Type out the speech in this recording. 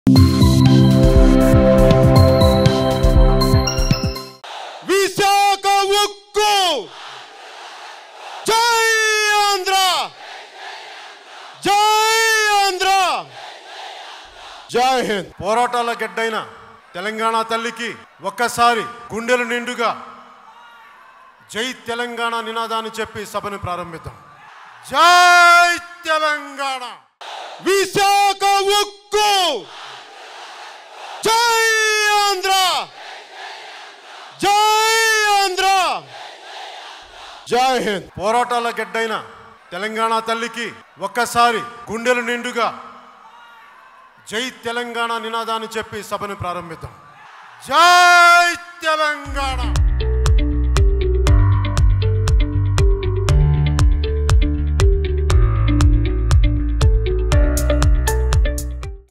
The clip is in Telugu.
విశాఖ ఉక్కు జై ఆంధ్ర జై ఆంధ్ర జై హింద్ పోరాటాల గడ్డైన తెలంగాణ తల్లికి ఒక్కసారి గుండెలు నిండుగా జై తెలంగాణ నినాదాన్ని చెప్పి సభను ప్రారంభిద్దాం జై తెలంగాణ విశాఖ ఉక్కు జై ఆంధ్ర జై ఆంధ్ర జై హింద్ పోరాటాల గడ్డైన తెలంగాణ తల్లికి ఒక్కసారి గుండెలు నిండుగా జై తెలంగాణ నినాదాన్ని చెప్పి సభను ప్రారంభిద్దాం జై తెలంగాణ